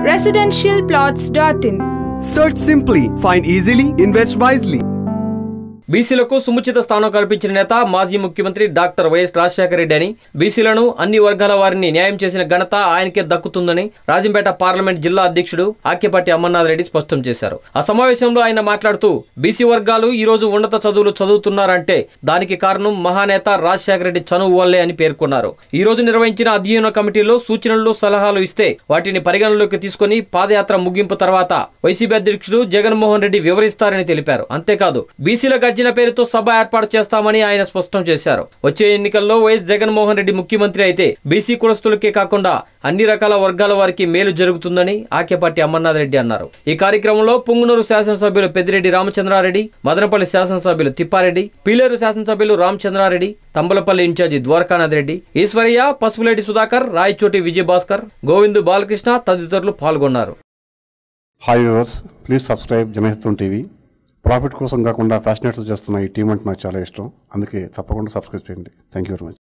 residentialplots.in. Search simply, find easily, invest wisely. బీసీలకు సముచిత స్థానం కల్పించిన నేత మాజీ ముఖ్యమంత్రి డాక్టర్ వైఎస్ రాజశేఖర రెడ్డి అని బీసీలను అన్ని వర్గాల వారిని న్యాయం చేసిన ఘనత ఆయనకే దక్కుతుందని రాజంపేట పార్లమెంట్ జిల్లా అధ్యక్షుడు ఆక్యపాటి అమర్నాథ్ రెడ్డి స్పష్టం చేశారు ఆ సమావేశంలో ఆయన మాట్లాడుతూ బీసీ వర్గాలు ఈ రోజు ఉన్నత చదువులు చదువుతున్నారంటే దానికి కారణం మహానేత రాజశేఖర రెడ్డి చనువు వల్లే అని పేర్కొన్నారు ఈ రోజు నిర్వహించిన అధ్యయన కమిటీలో సూచనలు సలహాలు ఇస్తే వాటిని పరిగణలోకి తీసుకుని పాదయాత్ర ముగింపు తర్వాత వైసీపీ అధ్యక్షుడు జగన్మోహన్ రెడ్డి వివరిస్తారని తెలిపారు అంతేకాదు బీసీల గర్జన పేరుతో సభ ఏర్పాటు చేస్తామని ఆయన స్పష్టం చేశారు వచ్చే ఎన్నికల్లో వైఎస్ జగన్మోహన్ రెడ్డి ముఖ్యమంత్రి అయితే బీసీ కులస్తులకే కాకుండా అన్ని రకాల వర్గాల వారికి మేలు జరుగుతుందని ఆకేపాటి అమర్నాథ్ రెడ్డి అన్నారు ఈ కార్యక్రమంలో పుంగునూరు శాసనసభ్యులు పెద్దిరెడ్డి రామచంద్రారెడ్డి మదనపల్లి శాసనసభ్యులు తిప్పారెడ్డి పీలేరు శాసనసభ్యులు రామచంద్రారెడ్డి తంబలపల్లి ఇన్ఛార్జి ద్వారకానాథ్ రెడ్డి ఈశ్వరయ్య పసుపులేటి సుధాకర్ రాయచోటి విజయభాస్కర్ గోవిందు బాలకృష్ణ తదితరులు పాల్గొన్నారు hi viewers please subscribe Janahitam TV profit కోసం కాకుండా ఫ్యాషనేట్స్ చేస్తున్న ఈ టీం అంటే నాకు చాలా ఇష్టం అందుకే తప్పకుండా సబ్స్క్రైబ్ చేయండి థ్యాంక్ యూ వెరీ మచ్